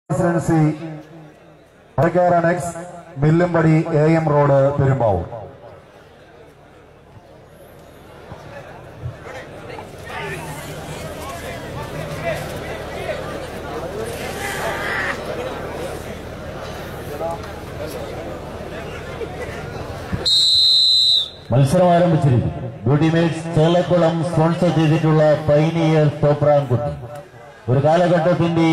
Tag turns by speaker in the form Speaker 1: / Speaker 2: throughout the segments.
Speaker 1: residency next Millumpadi A M road Perumbavoor
Speaker 2: മത്സരം ആരംഭിച്ചിരിക്കും beauty mates Chelakkulam sponsor ചെയ്തിട്ടുള്ള പൈനിയർ തോപ്രാൻകുട്ടി ഒരു കാലഘട്ടത്തിന്റെ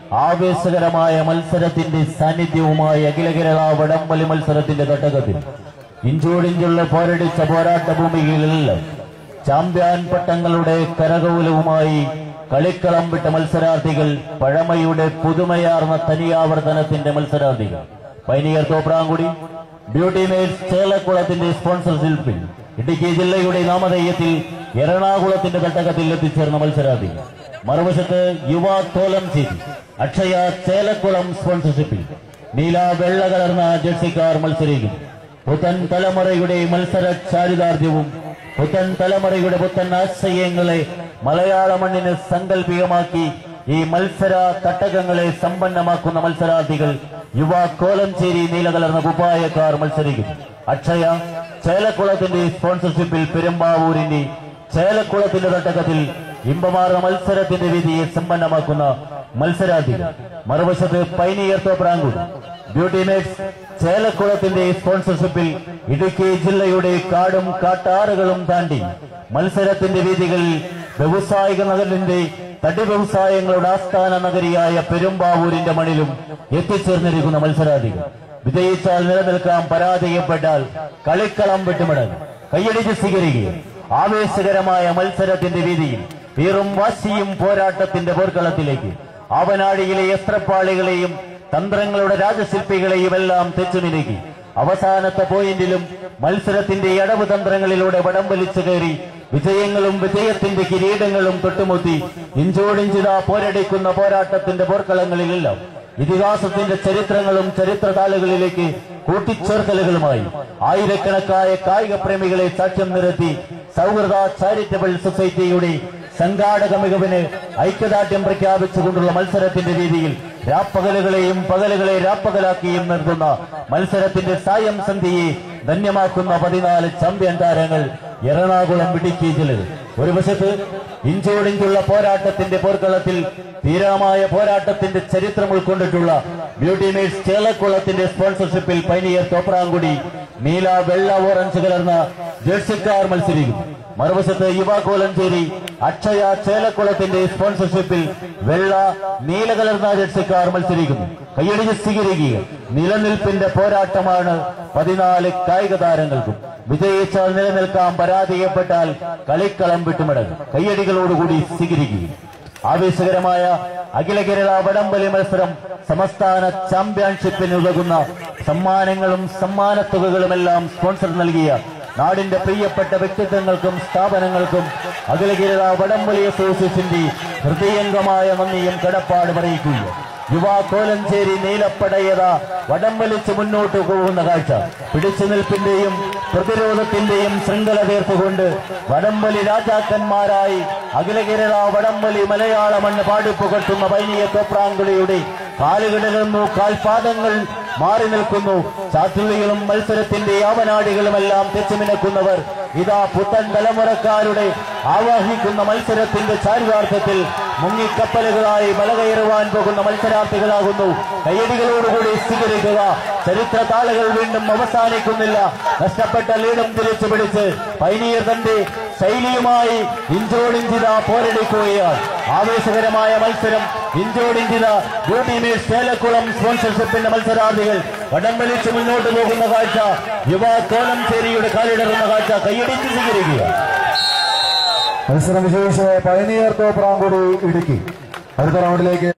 Speaker 2: ആവേശകരമായ മത്സരത്തിന്റെ സാന്നിധ്യവുമായി അഖില കേരള വടംവലി മത്സരത്തിന്റെ ഘട്ടകത്തിൽ ഇഞ്ചോടിഞ്ചുള്ള പോരടിച്ച പോരാട്ട ഭൂമികളിലെല്ലാം ചാമ്പ്യൻ പട്ടങ്ങളുടെ കരകൗലവുമായി കളിക്കളം വിട്ട മത്സരാർത്ഥികൾ പഴമയുടെ പുതുമയാർന്ന തനിയാവർത്തനത്തിന്റെ മത്സരാർത്ഥികൾ പൈനിയർ തോപ്രാങ്കുടി ബ്യൂട്ടി മേഡ്സ് ചേലക്കുളത്തിന്റെ സ്പോൺസർഷിപ്പിൽ ഇടുക്കി ജില്ലയുടെ നാമധേയത്തിൽ എറണാകുളത്തിന്റെ തട്ടകത്തിൽ എത്തിച്ചേർന്ന മത്സരാർത്ഥികൾ മറുവശത്ത് യുവ തോലംചേരി അക്ഷയ ചേലക്കുളം സ്പോൺസർഷിപ്പിൽ നീല വെള്ള കലർന്ന ജേഴ്സിക്കാർ മത്സരിക്കും പുത്തൻ തലമുറയുടെ മത്സര ചാരിതാർത്ഥ്യവും പുത്തൻ തലമുറയുടെ പുത്തൻ ആശയങ്ങളെ മലയാള മണ്ണിന് സങ്കല്പികമാക്കി ഈ മത്സര തട്ടകങ്ങളെ സമ്പന്നമാക്കുന്ന മത്സരാർത്ഥികൾ യുവ കോലഞ്ചേരി നീലകലർന്ന കുപ്പായക്കാർ മത്സരിക്കും അക്ഷയ ചേലക്കുളത്തിന്റെ സ്പോൺസർഷിപ്പിൽ പെരുമ്പാവൂരിന്റെ ചേലക്കുളത്തിന്റെ തട്ടകത്തിൽ ഇമ്പമാർന്ന മത്സരത്തിന്റെ വിധിയെ സമ്പന്നമാക്കുന്ന മത്സരാർത്ഥികൾ മറുവശത്ത് പൈനിയർ തോപ്രാങ്കുടി ബ്യൂട്ടി മേറ്റ്സ് ചേലക്കുളത്തിന്റെ സ്പോൺസർഷിപ്പിൽ ഇടുക്കി ജില്ലയുടെ കാടും കാട്ടാറുകളും താണ്ടി മത്സരത്തിന്റെ വീതികളിൽ വ്യവസായിക നഗരത്തിന്റെ തടി വ്യവസായങ്ങളുടെ ആസ്ഥാന നഗരിയായ പെരുമ്പാവൂരിന്റെ മണിലും എത്തിച്ചേർന്നിരിക്കുന്ന മത്സരാർത്ഥികൾ വിജയിച്ചാൽ നിലനിൽക്കാൻ പരാജയപ്പെട്ടാൽ കളിക്കളം വിട്ടുമടങ്ങും കൈയടിച്ച് സ്വീകരിക്കുകയും ആവേശകരമായ മത്സരത്തിന്റെ വീതിയിൽ വീറും വാശിയും പോരാട്ടത്തിന്റെ പോർക്കളത്തിലേക്ക് ആവനാടിയിലെ എസ്ത്രപ്പാളികളെയും തന്ത്രങ്ങളുടെ രാജശില്പികളെയും എല്ലാം തെച്ചുമിനുകി അവസാനത്തെ പോയിന്റിലും മത്സരത്തിന്റെ അടവ് തന്ത്രങ്ങളിലൂടെ വടം വലിച്ചു കയറി വിജയങ്ങളും വിജയത്തിന്റെ കിരീടങ്ങളും തൊട്ടുമുത്തി ഇഞ്ചോടിഞ്ചിത പോരടിക്കുന്ന പോരാട്ടത്തിന്റെ പോർക്കളങ്ങളിലെല്ലാം ഇതിഹാസത്തിന്റെ ചരിത്രങ്ങളും ചരിത്രതാളുകളിലേക്ക് കൂട്ടിച്ചേർക്കലുകളുമായി ആയിരക്കണക്കായ കായിക പ്രേമികളെ സാക്ഷ്യം നിരത്തി സൗഹൃദ ചാരിറ്റബിൾ സൊസൈറ്റിയുടെ സംഘാടക മികവിന് ഐക്യദാർഢ്യം പ്രഖ്യാപിച്ചുകൊണ്ടുള്ള മത്സരത്തിന്റെ രീതിയിൽ രാപ്പകലുകളെയും പകലുകളെ രാപ്പകലാക്കിയും നിർത്തുന്ന മത്സരത്തിന്റെ സായം സന്ധിയെ ധന്യമാക്കുന്ന പതിനാല് ചാമ്പ്യൻ താരങ്ങൾ എറണാകുളം ഇടുക്കി ജില്ലകൾ ഒരു വശത്ത് ഇഞ്ചോടിഞ്ചുള്ള പോരാട്ടത്തിന്റെ പോർക്കളത്തിൽ തീരാമായ പോരാട്ടത്തിന്റെ ചരിത്രം ഉൾക്കൊണ്ടിട്ടുള്ള ബ്യൂട്ടി മേഡ്സ് ചേലക്കുളത്തിന്റെ സ്പോൺസർഷിപ്പിൽ പൈനിയർ തോപ്രാങ്കുടി നീല വെള്ള ഓറഞ്ച് കലർന്ന ജേഴ്സിക്കാർ മത്സരിക്കും മറുവശത്ത് യുവ കോലഞ്ചേരി അക്ഷയ ചേലക്കുളത്തിന്റെ സ്പോൺസർഷിപ്പിൽ വെള്ള നീല കലർന്ന ജേഴ്സിക്കാർ മത്സരിക്കുന്നു കൈയടിച്ച് സ്വീകരിക്കുക നിലനിൽപ്പിന്റെ പോരാട്ടമാണ് പതിനാല് കായിക താരങ്ങൾക്കും വിജയിച്ചാൽ നിലനിൽക്കാൻ പരാജയപ്പെട്ടാൽ കളിക്കളം വിട്ടുമടങ്ങും കൈയടികളോടുകൂടി സ്വീകരിക്കുക ആവേശകരമായ അഖില കേരള വടംവലി മത്സരം സംസ്ഥാന ചാമ്പ്യൻഷിപ്പിന് ഉതകുന്ന സമ്മാനങ്ങളും സമ്മാനത്തുകകളുമെല്ലാം സ്പോൺസർ നൽകിയ നാടിന്റെ പ്രിയപ്പെട്ട വ്യക്തിത്വങ്ങൾക്കും സ്ഥാപനങ്ങൾക്കും അഖില കേരള വടംവലി അസോസിയേഷന്റെ ഹൃദയംഗമായ നന്ദിയും കടപ്പാട് അറിയിക്കുക യുവ കോലഞ്ചേരി നീലപ്പടയത വടം വലിച്ച് മുന്നോട്ട് പോകുന്ന കാഴ്ച പിടിച്ചു നിൽപ്പിന്റെയും പ്രതിരോധത്തിന്റെയും ശൃംഖല തീർത്തുകൊണ്ട് വടംവലി രാജാക്കന്മാരായി അഖില കേരള വടംവലി മലയാള മണ്ണ് പാടിപ്പുകട്ടുന്ന വൈനിയ തോപ്രാങ്കുളിയുടെ കാലുകളിൽ നിന്നു കാൽപാദങ്ങൾ മാറി നിൽക്കുന്നു ചാത്തുള്ളികളും മത്സരത്തിന്റെ യാവനാടികളുമെല്ലാം തെച്ചുമിനക്കുന്നവർ ഇതാ പുത്തൻ തലമുറക്കാരുടെ ആവാഹിക്കുന്ന മത്സരത്തിന്റെ ചാരിതാർത്ഥത്തിൽ മുങ്ങിക്കപ്പലുകളായി മലകയറുവാൻ പോകുന്ന മത്സരാർത്ഥികളാകുന്നു കയ്യടികളോടുകൂടി സ്വീകരിക്കുക ചരിത്ര താളുകൾ വീണ്ടും അവസാനിക്കുന്നില്ല നഷ്ടപ്പെട്ട ലീഡും തിരിച്ചു പിടിച്ച് പൈനീർ തന്റെ ശൈലിയുമായി ഇഞ്ചോടിഞ്ചിത പോരടിക്കുകയാണ് ആവേശകരമായ മത്സരം ഇഞ്ചോടിഞ്ചിത ബ്യൂട്ടി മീസ് ചേലക്കുളം സ്പോൺസർഷിപ്പിന്റെ മത്സരാർത്ഥികൾ വടം വലിച്ച് മുന്നോട്ട് പോകുന്ന കാഴ്ച യുവ കോലംചേരിയുടെ കാലിടറുന്ന കാഴ്ച കൈയടിച്ച് സ്വീകരിക്കുക
Speaker 1: മത്സരം വിജയിച്ച് പയനിയർ തോപ്രാങ്കുടി ഇടുക്കി അടുത്ത റൗണ്ടിലേക്ക്